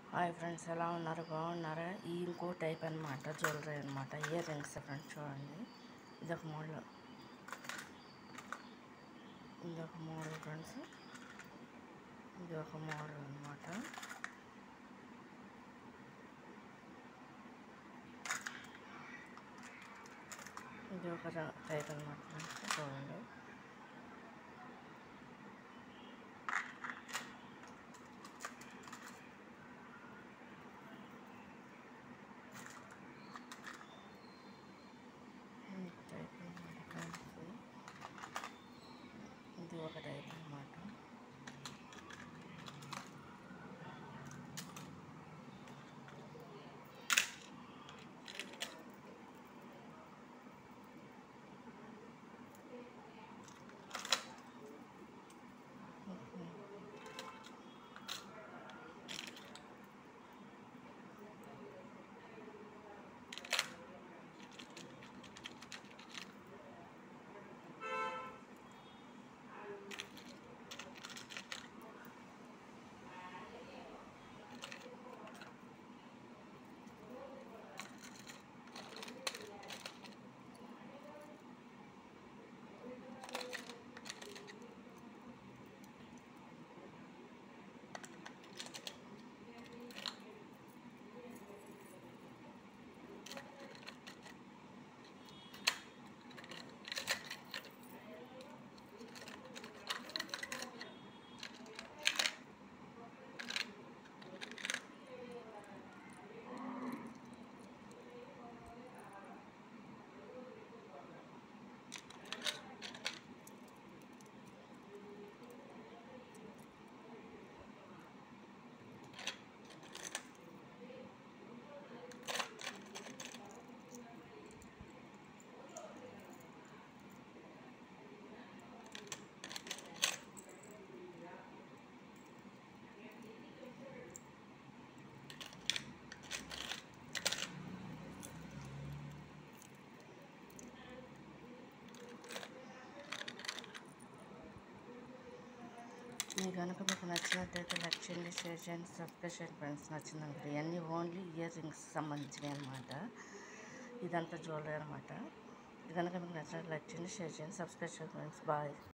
hi friends ఎలా ఉన్నారు బాగున్నారా ఈ ఇంకో టైప్ అనమాట జ్యువెలరీ అనమాట ఇయర్ రింగ్స్ ఫ్రెండ్స్ చూడండి ఇదొక మోడల్ ఇదొక మోడల్ ఫ్రెండ్స్ ఇది ఒక మోడల్ అనమాట ఇది ఒక టైప్ అనమాట ఫ్రెండ్స్ చూడండి ఈ టైప్ అనమాట ఫ్రెండ్స్ ఇది ఒక టైప్ అనమాట మీకు కనుక మీకు నచ్చినట్టయితే లైక్ చేయండి షేర్ చేయండి సబ్స్క్రైబ్ చేయండి ఫ్రెండ్స్ నచ్చిందనుకుంటే ఇవన్నీ ఓన్లీ ఇయర్ రింగ్స్ సంబంధించినవి అనమాట ఇదంతా జ్యువెలరీ అనమాట ఇది కనుక మీకు నచ్చినట్టు లైక్ చేయండి షేర్ చేయండి సబ్స్క్రైబ్ చేయండి ఫ్రెండ్స్ బాయ్